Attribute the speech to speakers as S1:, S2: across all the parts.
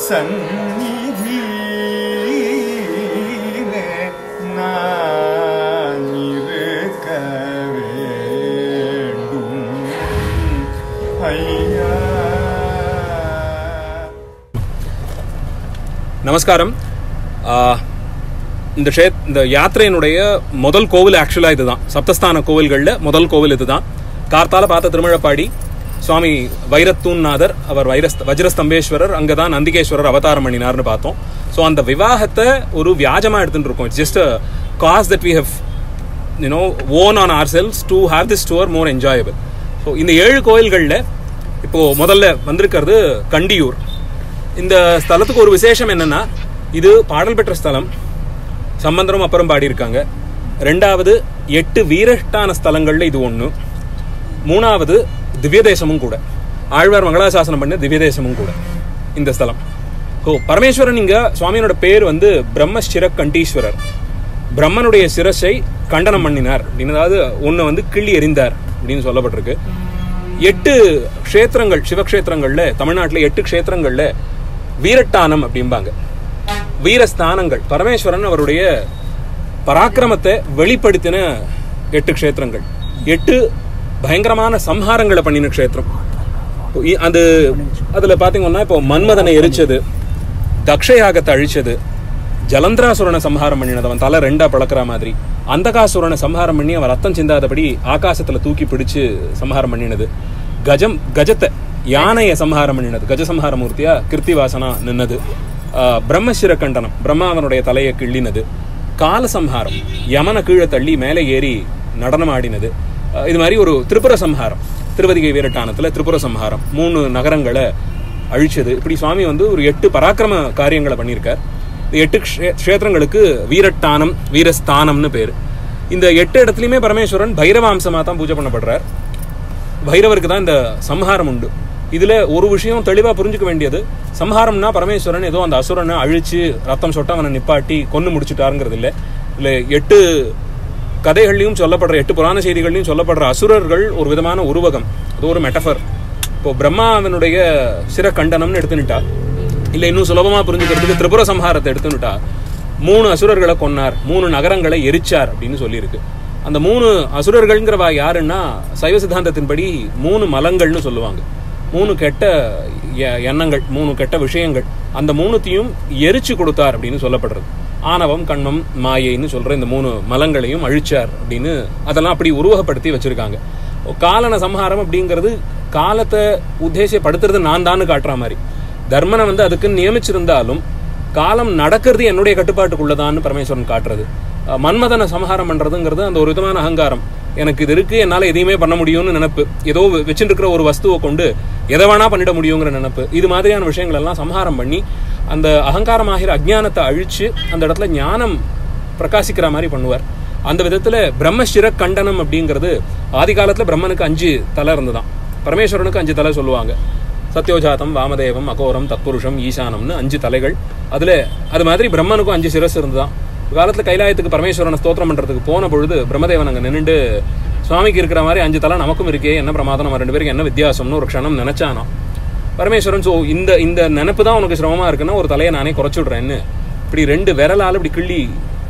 S1: சந்நிதியிலே நான் இருக்க வேண்டும் ஐயா
S2: நமஸ்காரம் ஆ, இந்த ஷே இந்த யாத்திரையினுடைய முதல் கோவில் ஆக்சுவலாக இதுதான் சப்தஸ்தான கோவில்களில் முதல் கோவில் இதுதான் கார்த்தால பார்த்த திருமழப்பாடி சுவாமி வைரத்தூன்நாதர் அவர் வைரஸ் வஜ்ரஸ்தம்பேஸ்வரர் அங்கே தான் நந்திகேஸ்வரர் அவதாரம் பண்ணினார்னு பார்த்தோம் ஸோ அந்த விவாகத்தை ஒரு வியாஜமாக எடுத்துட்டு இருக்கோம் it's just cause that we have you know own on ourselves to have this tour more enjoyable so இந்த ஏழு கோயில்களில் இப்போ முதல்ல வந்திருக்கிறது கண்டியூர் இந்த ஸ்தலத்துக்கு ஒரு விசேஷம் என்னன்னா இது பாடல் பெற்ற ஸ்தலம் சம்பந்தரும் அப்புறம் பாடியிருக்காங்க ரெண்டாவது எட்டு வீரஷ்டான ஸ்தலங்கள்ல இது ஒன்று மூணாவது திவ்ய தேசமும் கூட ஆழ்வார் மங்களாசாசனம் பண்ண திவ்ய தேசமும் கூட இந்த ஸ்தலம் ஓ பரமேஸ்வரன் இங்க சுவாமியோட பேர் வந்து பிரம்மசிர கண்டீஸ்வரர் பிரம்மனுடைய சிரசை கண்டனம் பண்ணினார் அப்படின்னு அதாவது ஒன்று வந்து கிள்ளி எறிந்தார் அப்படின்னு சொல்லப்பட்டிருக்கு எட்டு க்ஷேத்திரங்கள் சிவக்ஷேத்திரங்கள்ல தமிழ்நாட்டில் எட்டு க்ஷேத்திரங்கள்ல வீரட்டானம் அப்படிம்பாங்க வீரஸ்தானங்கள் பரமேஸ்வரன் அவருடைய பராக்கிரமத்தை வெளிப்படுத்தின எட்டு க்ஷேத்திரங்கள் எட்டு பயங்கரமான சம்ஹாரங்களை பண்ணின க்ஷேத்திரம் இப்போ இ- அது அதுல பாத்தீங்கன்னா இப்போ மன்மதனை எரிச்சது தக்ஷயாகத்தை அழிச்சது ஜலந்திராசுரனை சம்ஹாரம் பண்ணினது அவன் தலை ரெண்டா பழக்கிற மாதிரி அந்தகாசுரனை சம்ஹாரம் பண்ணி அவன் ரத்தம் சிந்தாதபடி ஆகாசத்துல தூக்கி பிடிச்சு சம்ஹாரம் பண்ணினது கஜம் கஜத்தை யானையை சம்ஹாரம் பண்ணினது கஜசம்ஹார மூர்த்தியா கிருத்திவாசனா நின்னது ஆஹ் பிரம்மசிர கண்டனம் பிரம்மாவனுடைய தலையை கிள்ளினது காலசம்ஹாரம் யமனை கீழே தள்ளி மேலே ஏறி நடனம் ஆடினது ஆஹ் இது மாதிரி ஒரு திரிபுர சம்ஹாரம் திருவதிகை வீரட்டானத்துல திரிபுர சம்ஹாரம் மூணு நகரங்களை அழிச்சது இப்படி சுவாமி வந்து ஒரு எட்டு பராக்கிரம காரியங்களை பண்ணியிருக்கார் இந்த எட்டு க்ஷே- க்ஷேத்திரங்களுக்கு வீரட்டானம் வீரஸ்தானம்னு பேர் இந்த எட்டு இடத்துலையுமே பரமேஸ்வரன் பைரவாம்சமாக தான் பூஜை பண்ணப்படுறார் பைரவருக்கு தான் இந்த சம்ஹாரம் உண்டு இதுல ஒரு விஷயம் தெளிவா புரிஞ்சுக்க வேண்டியது சம்ஹாரம்னா பரமேஸ்வரன் ஏதோ அந்த அசுரனை அழிச்சு ரத்தம் சொட்ட அவனை நிப்பாட்டி கொன்னு முடிச்சுட்டாருங்கிறது இல்ல இல்ல எட்டு கதைகள்லையும் சொல்லப்படுற எட்டு புராண செய்திகள்லையும் சொல்லப்படுற அசுரர்கள் ஒரு விதமான உருவகம் அது ஒரு மெட்டஃபர் இப்போ பிரம்மாவனுடைய சிர கண்டனம்னு எடுத்துனுட்டா இல்ல இன்னும் சுலபமா புரிஞ்சுக்கிறதுக்கு திரிபுர சம்ஹாரத்தை எடுத்துனுட்டா மூணு அசுரர்களை கொன்னார் மூணு நகரங்களை எரிச்சார் அப்படின்னு சொல்லியிருக்கு அந்த மூணு அசுரர்கள்ங்கிறவா யாருன்னா சைவ சித்தாந்தத்தின்படி மூணு மலங்கள்னு சொல்லுவாங்க மூணு கெட்ட எ- எண்ணங்கள் மூணு கெட்ட விஷயங்கள் அந்த மூணுத்தையும் எரிச்சு கொடுத்தார் அப்படின்னு சொல்லப்படுறது ஆணவம் கண்மம் மாயைன்னு சொல்ற இந்த மூணு மலங்களையும் அழிச்சார் அப்படின்னு அதெல்லாம் அப்படி உருவகப்படுத்தி வச்சிருக்காங்க காலன சம்ஹாரம் அப்படிங்கிறது காலத்தை உத்தேசப்படுத்துறது நான் தான்னு காட்டுற மாதிரி தர்மனை வந்து அதுக்கு நியமிச்சிருந்தாலும் காலம் நடக்கிறது என்னுடைய கட்டுப்பாட்டுக்குள்ளதான்னு பரமேஸ்வரன் காட்டுறது அஹ் மன்மதனை சம்ஹாரம் பண்றதுங்கிறது அந்த ஒரு விதமான அகங்காரம் எனக்கு இது இருக்கு என்னால எதையுமே பண்ண முடியும்னு நினைப்பு ஏதோ வச்சுட்டு இருக்கிற ஒரு வஸ்துவை கொண்டு எதை வேணா பண்ணிட முடியுங்கிற நினைப்பு இது மாதிரியான விஷயங்கள் எல்லாம் சம்ஹாரம் பண்ணி அந்த அகங்காரமாகிற அஜ்ஞானத்தை அழிச்சு அந்த இடத்துல ஞானம் பிரகாசிக்கிற மாதிரி பண்ணுவார் அந்த விதத்துல பிரம்மசிர கண்டனம் அப்படிங்கிறது ஆதி காலத்துல பிரம்மனுக்கு அஞ்சு தலை இருந்துதான் பரமேஸ்வரனுக்கு அஞ்சு தலை சொல்லுவாங்க சத்யோஜாதம் வாமதேவம் அகோரம் தத்புருஷம் ஈசானம்னு அஞ்சு தலைகள் அதுல அது மாதிரி பிரம்மனுக்கும் அஞ்சு சிரஸ் இருந்துதான் ஒரு காலத்துல கைலாயத்துக்கு பரமேஸ்வரனை ஸ்தோத்திரம் பண்றதுக்கு போன பொழுது பிரம்மதேவன் அங்க நின்னுட்டு சுவாமிக்கு இருக்கிற மாதிரி அஞ்சு தலை நமக்கும் இருக்கே என்ன பிரமாதம் நம்ம ரெண்டு பேருக்கு என்ன வித்தியாசம்னு ஒரு க்ஷணம் நினைச்சானாம் பரமேஸ்வரன் ஸோ இந்த இந்த நினைப்பு தான் உனக்கு சிரமமா இருக்குன்னா ஒரு தலையை நானே குறைச்சு விடுறேன்னு இப்படி ரெண்டு விரலால் இப்படி கிள்ளி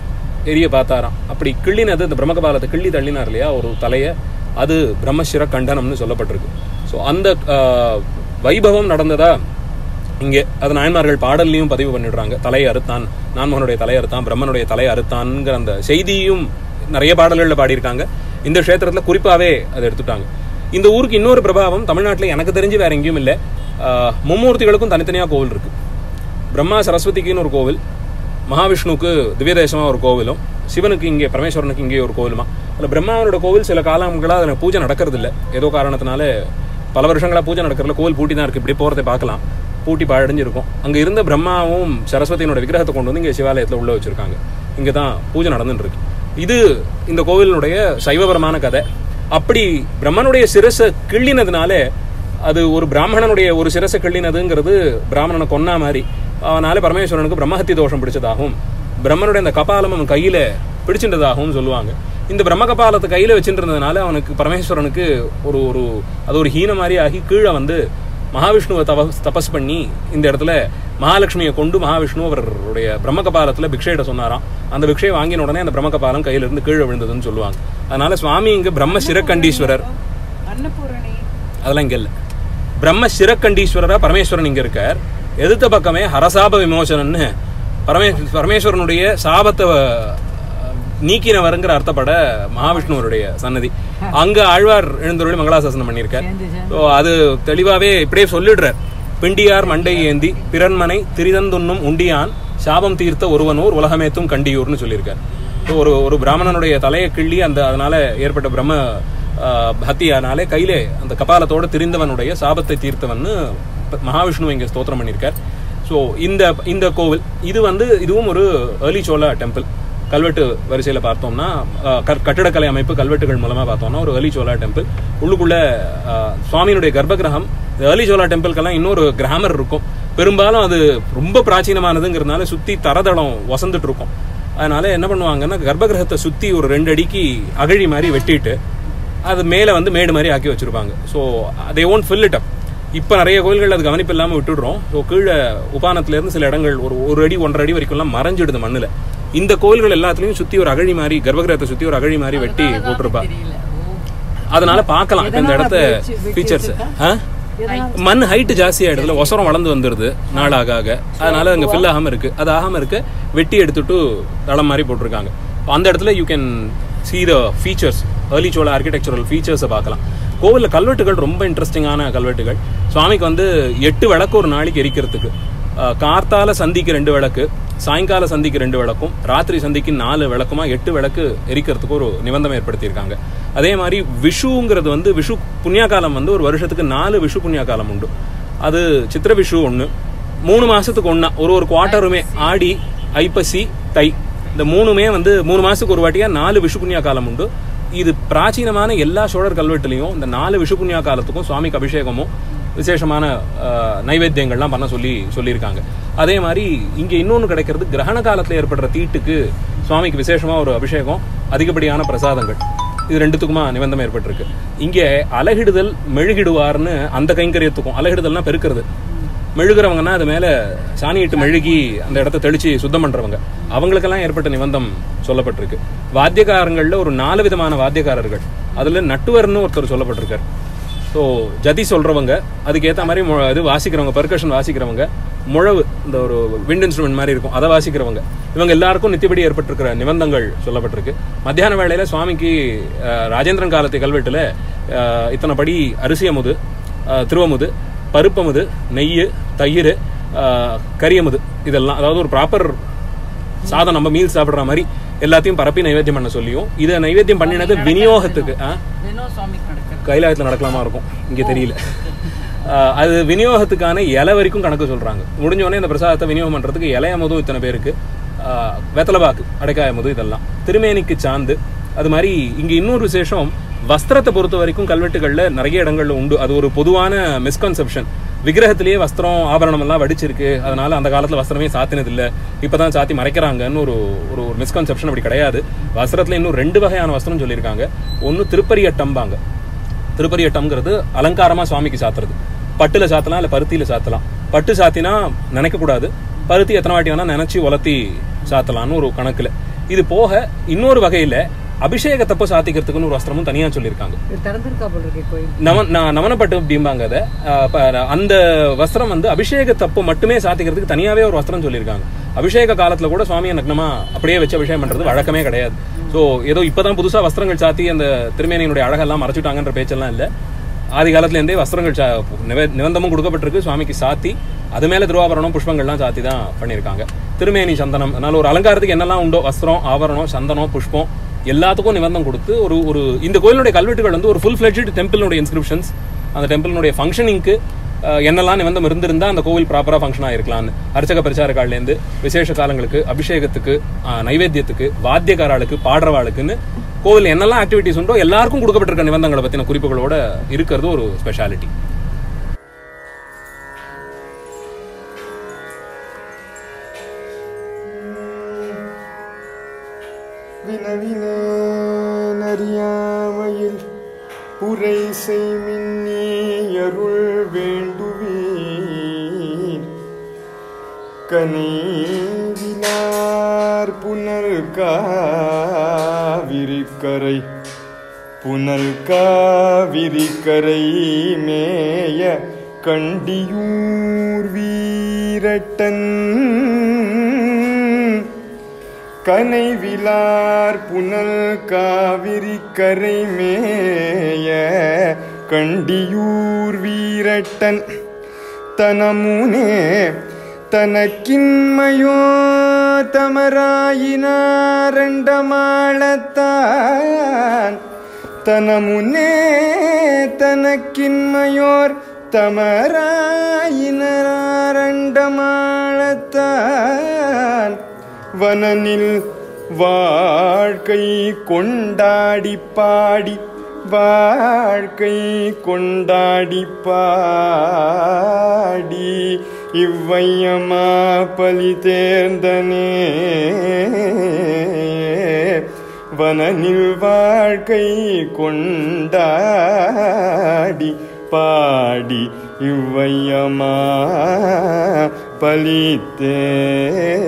S2: எரிய பார்த்தாராம் அப்படி கிள்ளினது இந்த பிரம்மகபாலத்தை கிள்ளி தள்ளினார் இல்லையா ஒரு தலையை அது பிரம்மசிர கண்டனம்னு சொல்லப்பட்டிருக்கு ஸோ அந்த ஆஹ், வைபவம் நடந்ததா இங்கே அது நாயன்மார்கள் பாடல்லையும் பதிவு பண்ணிடுறாங்க தலையை அறுத்தான் நான்மகனுடைய தலையை அறுத்தான் பிரம்மனுடைய தலையை அறுத்தான்ங்கிற அந்த செய்தியும் நிறைய பாடல்களில் பாடியிருக்காங்க இந்த க்ஷேத்திரத்துல குறிப்பாவே அதை எடுத்துட்டாங்க இந்த ஊருக்கு இன்னொரு பிரபாவம் தமிழ்நாட்டில் எனக்கு தெரிஞ்சு வேற எங்கேயும் இல்லை ஆஹ், மும்மூர்த்திகளுக்கும் தனித்தனியாக கோவில் இருக்கு பிரம்மா சரஸ்வதிக்குன்னு ஒரு கோவில் மகாவிஷ்ணுவுக்கு திவ்யதேசமா ஒரு கோவிலும் சிவனுக்கு இங்கே பரமேஸ்வரனுக்கு இங்கே ஒரு கோவிலுமா அதில் பிரம்மாவனோட கோவில் சில காலங்களாக அதில் பூஜை நடக்கிறது இல்ல ஏதோ காரணத்தினால பல வருஷங்களா பூஜை நடக்கிறதுல கோவில் பூட்டி தான் இருக்கு இப்படி போகிறத பார்க்கலாம் பூட்டி பாழடைஞ்சிருக்கும் அங்கே இருந்த பிரம்மாவும் சரஸ்வதியினோட விக்கிரகத்தை கொண்டு வந்து இங்கே சிவாலயத்தில் உள்ள வச்சிருக்காங்க இங்கே தான் பூஜை நடந்துட்டு இருக்கு இது இந்த கோவிலினுடைய சைவபரமான கதை அப்படி பிரம்மனுடைய சிரசை கிள்ளினதுனால அது ஒரு பிராமணனுடைய ஒரு சிரசை கிள்ளினதுங்கிறது பிராமணனை கொன்னா மாதிரி அவனால பரமேஸ்வரனுக்கு பிரம்மஹத்தி தோஷம் பிடிச்சதாகவும் பிரம்மனுடைய அந்த கபாலம் அவன் கையில பிடிச்சின்றதாகவும் சொல்லுவாங்க இந்த பிரம்ம கபாலத்தை கையில வச்சுட்டு இருந்ததுனால அவனுக்கு பரமேஸ்வரனுக்கு ஒரு ஒரு அது ஒரு ஹீன மாதிரி ஆகி கீழே வந்து மகாவிஷ்ணுவை தபஸ் தபஸ் பண்ணி இந்த இடத்துல மகாலட்சுமியை கொண்டு மகாவிஷ்ணு அவருடைய பிரம்மகபாலத்துல பிக்ஷையிட சொன்னாராம் அந்த பிக்ஷையை வாங்கின உடனே அந்த பிரம்மகபாலம் கையில இருந்து கீழே விழுந்ததுன்னு சொல்லுவாங்க அதனால சுவாமி இங்க பிரம்ம சிரக்கண்டீஸ்வரர்
S3: அன்னபூரணி
S2: அதெல்லாம் இங்க இல்ல பிரம்ம சிரக்கண்டீஸ்வரரா பரமேஸ்வரன் இங்க இருக்கார் எதிர்த்த பக்கமே ஹரசாப விமோசனன்னு பரமே பரமேஸ்வரனுடைய சாபத்தை அஹ், நீக்கினவருங்கிற அர்த்தப்பட மகாவிஷ்ணுவருடைய சன்னதி அங்க ஆழ்வார் எழுந்தருளி மங்களாசாசனம் பண்ணியிருக்கார்
S3: சேர்ந்து சேர்ந்து
S2: ஸோ அது தெளிவாவே இப்படியே சொல்லிடுறார் பிண்டியார் மண்டை ஏந்தி பிறன்மனை திரிதந்துண்ணும் உண்டியான் சாபம் தீர்த்த ஒருவனூர் உலகமேத்தும் கண்டியூர்னு சொல்லியிருக்கார் ஸோ ஒரு ஒரு பிராமணனுடைய தலையை கிள்ளி அந்த அதனால ஏற்பட்ட பிரம்ம ஆஹ், ஹத்தியானாலே கையிலே அந்த கபாலத்தோட திரிந்தவனுடைய சாபத்தை தீர்த்தவன்னு மகாவிஷ்ணு இங்க ஸ்தோத்திரம் பண்ணியிருக்கார் ஸோ இந்த இந்த கோவில் இது வந்து இதுவும் ஒரு ஏர்லி சோழ டெம்பிள் கல்வெட்டு வரிசையில பார்த்தோம்னா அஹ், கற்- கட்டிடக்கலை அமைப்பு கல்வெட்டுகள் மூலமா பார்த்தோம்னா ஒரு ஏர்லி சோழா டெம்பிள் உள்ளுக்குள்ள அஹ், சுவாமியினுடைய கர்ப்பகிரகம் ஏர்லி சோழா டெம்பிள்க்கெல்லாம் இன்னொரு கிராமர் இருக்கும் பெரும்பாலும் அது ரொம்ப பிராச்சீனமானதுங்கிறதுனால சுத்தி தரதளம் வசந்துட்டு இருக்கும் அதனால என்ன பண்ணுவாங்கன்னா கர்ப்பகிரகத்தை சுத்தி ஒரு ரெண்டு அடிக்கு அகழி மாதிரி வெட்டிட்டு அது மேல வந்து மேடு மாதிரி ஆக்கி வச்சிருப்பாங்க so they won't fill it up இப்போ நிறைய கோயில்கள் அது கவனிப்பு இல்லாம விட்டுடுறோம் ஸோ கீழே உபானத்துல இருந்து சில இடங்கள் ஒரு ஒரு அடி ஒன்றரை அடி வரைக்கும்லாம் மறைஞ்சிடுது மண்ணுல இந்த கோயில்கள் எல்லாத்துலயும் சுத்தி ஒரு அகழி மாதிரி கர்ப்பகிரகத்தை சுத்தி ஒரு அகழி மாதிரி வெட்டி போட்டிருப்பா
S3: தெரியல ஓ
S2: அதனால பார்க்கலாம் இப்ப இந்த
S3: எதனால
S2: இடத்த
S3: அப்படி வச்சு- வெட்டி
S2: ஃபீச்சர்ஸ்
S3: வச்சிருக்கா?
S2: மண் ஹைட் ஜாஸ்தி ஆயிடுதுல ஒசரம் வளர்ந்து வந்துருது நாளாக ஆக அதனால அங்க ஃபில் ஆகாம இருக்கு அது ஆகாம இருக்க வெட்டி எடுத்துட்டு தளம் மாதிரி போட்டிருக்காங்க அந்த இடத்துல you can see the features early Chola architectural ஃபீச்சர்ஸை பார்க்கலாம் கோவிலில் கல்வெட்டுகள் ரொம்ப இன்ட்ரெஸ்டிங்கான கல்வெட்டுகள் சுவாமிக்கு வந்து எட்டு விளக்கு ஒரு நாளைக்கு எரிக்கிறதுக்கு அஹ், கார்த்தால சந்திக்கு ரெண்டு விளக்கு சாயங்கால சந்திக்கு ரெண்டு விளக்கும் ராத்திரி சந்திக்கு நாலு விளக்குமா எட்டு விளக்கு எரிக்கிறதுக்கு ஒரு நிபந்தம் ஏற்படுத்தியிருக்காங்க அதே மாதிரி விஷுங்கிறது வந்து விஷு புண்ணியகாலம் வந்து ஒரு வருஷத்துக்கு நாலு விஷு புண்ணியகாலம் உண்டு அது சித்திர விஷு ஒன்று மூணு மாசத்துக்கு ஒண்ணா ஒரு ஒரு குவார்ட்டருமே ஆடி ஐப்பசி தை இந்த மூணுமே வந்து மூணு மாசத்துக்கு ஒரு வாட்டியா நாலு விஷு புண்ணிய காலம் உண்டு இது பிராச்சீனமான எல்லா சோழர் கல்வெட்டுலையும் இந்த நாலு விஷு புண்ணிய காலத்துக்கும் சுவாமிக்கு அபிஷேகமும் விசேஷமான அஹ், நைவேத்தியங்கள்லாம் பண்ண சொல்லி சொல்லியிருக்காங்க அதே மாதிரி இங்க இன்னொன்னு கிடைக்கிறது கிரகண காலத்துல ஏற்படுற தீட்டுக்கு சுவாமிக்கு விசேஷமா ஒரு அபிஷேகம் அதிகப்படியான பிரசாதங்கள் இது ரெண்டுத்துக்குமா நிபந்தம் ஏற்பட்டிருக்கு இங்கே அலகிடுதல் மெழுகிடுவார்னு அந்த கைங்கரியத்துக்கும் அலகிடுதல்னா பெருக்கிறது மெழுகிறவங்கன்னா அது மேல சாணியிட்டு மெழுகி அந்த இடத்த தெளிச்சு சுத்தம் பண்றவங்க அவங்களுக்கெல்லாம் ஏற்பட்ட நிபந்தம் சொல்லப்பட்டிருக்கு வாத்தியக்காரங்கள்ல ஒரு நாலு விதமான வாத்தியக்காரர்கள் அதுல நட்டுவர்னு ஒருத்தர் சொல்லப்பட்டிருக்காரு ஸோ ஜதி சொல்றவங்க அதுக்கு ஏத்த மாதிரி மு- இது வாசிக்கிறவங்க பர்கஷன் வாசிக்கிறவங்க முழவு இந்த ஒரு விண்ட் இன்ஸ்ட்ருமெண்ட் மாதிரி இருக்கும் அதை வாசிக்கிறவங்க இவங்க எல்லாருக்கும் நித்தியபடி ஏற்பட்டிருக்கிற நிபந்தங்கள் சொல்லப்பட்டிருக்கு மத்தியான வேளையில சுவாமிக்கு அஹ், ராஜேந்திரன் காலத்து கல்வெட்டுல அஹ், இத்தனை படி அரிசி அமுது அஹ், திருவமுது பருப்பமுது நெய் தயிர் அஹ், கரியமுது இதெல்லாம் அதாவது ஒரு ப்ராப்பர் சாதம் நம்ம மீல் சாப்பிடுற மாதிரி எல்லாத்தையும் பரப்பி நைவேத்தியம் பண்ண சொல்லியும் இதை நைவேத்தியம் பண்ணினது விநியோகத்துக்கு ஆ?
S3: தினம் சுவாமிக்கு நடக்கிறது
S2: கைலாயத்தில் நடக்கலாமா இருக்கும் இங்க தெரியல ஆஹ் அது விநியோகத்துக்கான இலை வரைக்கும் கணக்கு சொல்றாங்க முடிஞ்ச உடனே இந்த பிரசாதத்தை விநியோகம் பண்றதுக்கு இலை அமுதும் இத்தனை பேருக்கு ஆஹ் வெத்தலைபாக்கு அடைக்காய அமுது இதெல்லாம் திருமேனிக்கு சாந்து அது மாதிரி இங்க இன்னொரு விசேஷம் வஸ்திரத்தை பொறுத்த வரைக்கும் கல்வெட்டுகள்ல நிறைய இடங்கள்ல உண்டு அது ஒரு பொதுவான மிஸ்கன்செப்ஷன் விக்கிரகத்திலேயே வஸ்திரம் ஆபரணம் எல்லாம் வடிச்சிருக்கு அதனால அந்த காலத்துல வஸ்திரமே சாத்தினது இல்ல இப்பதான் சாத்தி மறைக்கிறாங்கன்னு ஒரு ஒரு ஒரு மிஸ்கன்செப்ஷன் அப்படி கிடையாது வஸ்திரத்துல இன்னும் ரெண்டு வகையான வஸ்திரம் சொல்லியிருக்காங்க ஒன்னு திருப்பரியட்டம்பாங்க திருப்பரியட்டம்ங்கிறது அலங்காரமா சுவாமிக்கு சாத்துறது பட்டுல சாத்தலாம் இல்ல பருத்தியில சாத்தலாம் பட்டு சாத்தினா நினைக்க கூடாது பருத்தி எத்தனை வாட்டி வேணா நினைச்சு உலர்த்தி சாத்தலாம்னு ஒரு கணக்குல இது போக இன்னொரு வகையில அபிஷேகத்தப்போ சாத்திக்கிறதுக்குன்னு ஒரு வஸ்திரமும் தனியா சொல்லியிருக்காங்க
S3: இது திறந்திருக்கா போல இருக்கே கோயில்
S2: நவ ந- நவனப்பட்டு அப்படிம்பாங்க அதை அஹ் ப- அந்த வஸ்திரம் வந்து அபிஷேகத்தப்போ மட்டுமே சாத்திக்கிறதுக்கு தனியாவே ஒரு வஸ்திரம் சொல்லியிருக்காங்க அபிஷேக காலத்துல கூட சுவாமியை நக்னமா அப்படியே வச்சு அபிஷேகம் பண்றது வழக்கமே கிடையாது சோ ஏதோ இப்பதான் புதுசா வஸ்திரங்கள் சாத்தி அந்த திருமேனியினுடைய அழகெல்லாம் மறைச்சுட்டாங்கன்ற பேச்செல்லாம் இல்ல ஆதி காலத்துல இருந்தே வஸ்திரங்கள் சா- நிவே- நிபந்தமும் கொடுக்கப்பட்டிருக்கு சுவாமிக்கு சாத்தி அது மேல திருவாபரணம் புஷ்பங்கள்லாம் சாத்தி தான் பண்ணியிருக்காங்க திருமேனி சந்தனம் அதனால ஒரு அலங்காரத்துக்கு என்னெல்லாம் உண்டோ வஸ்திரம் ஆபரணம் சந்தனம் புஷ்பம் எல்லாத்துக்கும் நிபந்தம் கொடுத்து ஒரு ஒரு இந்த கோயிலுடைய கல்வெட்டுகள் வந்து ஒரு ஃபுல் ஃபிளெட்ஜ் டெம்பிளுடைய இன்ஸ்கிரிப்ஷன்ஸ் அந்த டெம்பிளுடைய ஃபங்க்ஷனிங்க்கு என்னெல்லாம் நிபந்தம் இருந்திருந்தா அந்த கோவில் ப்ராப்பரா ஃபங்க்ஷன் ஆயிருக்கலாம்னு அர்ச்சக பிரச்சாரக்காலேருந்து விசேஷ காலங்களுக்கு அபிஷேகத்துக்கு ஆஹ், நைவேத்தியத்துக்கு வாத்தியக்காராளுக்கு பாடுறவாளுக்குன்னு கோவில் என்னெல்லாம் ஆக்டிவிட்டிஸ் உண்டோ எல்லாருக்கும் கொடுக்கப்பட்டிருக்க நிபந்தங்களை பத்தின குறிப்புகளோட இருக்கிறது ஒரு ஸ்பெஷாலிட்டி
S1: வினவினேன் அறியாமையில் உரை செய்மின்னி அருள் வேண்டுவி கனைவினார் புனல் காவிரிக்கரை புனல் காவிரிக்கரை மேய கண்டியூர் வீரட்டன் கனைவிலார் புனல் காவிரி கரை மேய கண்டியூர் வீரட்டன் தனமுனே தனக்கின்மையோ தமராயினாரண்டமாளத்தான் தனமுனே தனக்கின்மையோர் தமராயினாரண்டமாளத்தான் வனனில் வாழ்க்கை கொண்டாடி பாடி வாழ்க்கை கொண்டாடி பாடி இவ்வையமா பலி தேர்ந்தனே வனனில் வாழ்க்கை கொண்டாடி பாடி இவ்வையமா பலித்தேனே